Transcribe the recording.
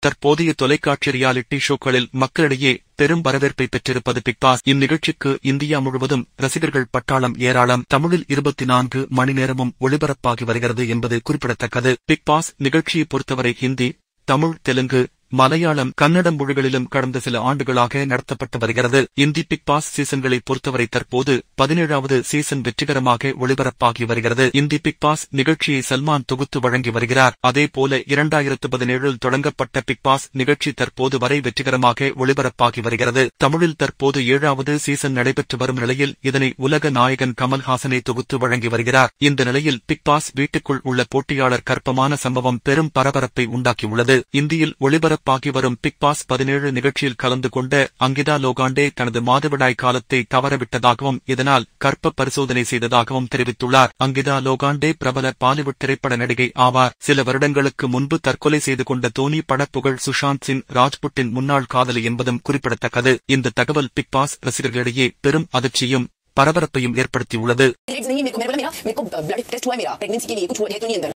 தற்போதைய தொலைக்காட்சி ரியாலிட்டி ஷோக்களில் மக்களிடையே பெரும் வரவேற்பை பெற்றிருப்பது பிக் பாஸ் இந்நிகழ்ச்சிக்கு இந்தியா முழுவதும் ரசிகர்கள் பட்டாளம் ஏராளம் தமிழில் இருபத்தி நான்கு மணி நேரமும் ஒளிபரப்பாகி வருகிறது என்பது குறிப்பிடத்தக்கது பிக் பாஸ் நிகழ்ச்சியை பொறுத்தவரை ஹிந்தி தமிழ் தெலுங்கு மலையாளம் கன்னடம் மொழிகளிலும் கடந்த சில ஆண்டுகளாக நடத்தப்பட்டு வருகிறது இந்தி பிக் பாஸ் சீசன்களை பொறுத்தவரை தற்போது பதினேழாவது சீசன் வெற்றிகரமாக ஒளிபரப்பாகி வருகிறது இந்தி பிக் பாஸ் நிகழ்ச்சியை சல்மான் தொகுத்து வழங்கி வருகிறார் அதேபோல இரண்டாயிரத்து பதினேழில் தொடங்கப்பட்ட பிக் பாஸ் நிகழ்ச்சி தற்போது வரை வெற்றிகரமாக ஒளிபரப்பாகி வருகிறது தமிழில் தற்போது ஏழாவது சீசன் நடைபெற்று வரும் நிலையில் இதனை உலக நாயகன் கமல்ஹாசனை தொகுத்து வழங்கி வருகிறார் இந்த நிலையில் பிக் பாஸ் வீட்டுக்குள் உள்ள போட்டியாளர் கற்பமான சம்பவம் பெரும் பரபரப்பை உண்டாக்கியுள்ளது இந்தியில் ஒளிபரப்பு ஒளிபரப்பாகி வரும் பிக் பாஸ் பதினேழு நிகழ்ச்சியில் கலந்து கொண்ட அங்கிதா லோகாண்டே தனது மாதவிடாய் காலத்தை தவறவிட்டதாகவும் இதனால் கற்ப பரிசோதனை செய்ததாகவும் தெரிவித்துள்ளார் அங்கிதா லோகாண்டே பிரபல பாலிவுட் திரைப்பட நடிகை ஆவார் சில வருடங்களுக்கு முன்பு தற்கொலை செய்து கொண்ட தோனி படப்புகழ் சுஷாந்த் சிங் ராஜ்புட்டின் முன்னாள் காதலி என்பதும் குறிப்பிடத்தக்கது இந்த தகவல் பிக் பாஸ் ரசிகர்களிடையே பெரும் அதிர்ச்சியும் பரபரப்பையும் ஏற்படுத்தியுள்ளது नहीं मेरे को मेरे को ना मेरा मेरे को ब्लड टेस्ट हुआ है मेरा प्रेगनेंसी के लिए कुछ हुआ है तो नहीं अंदर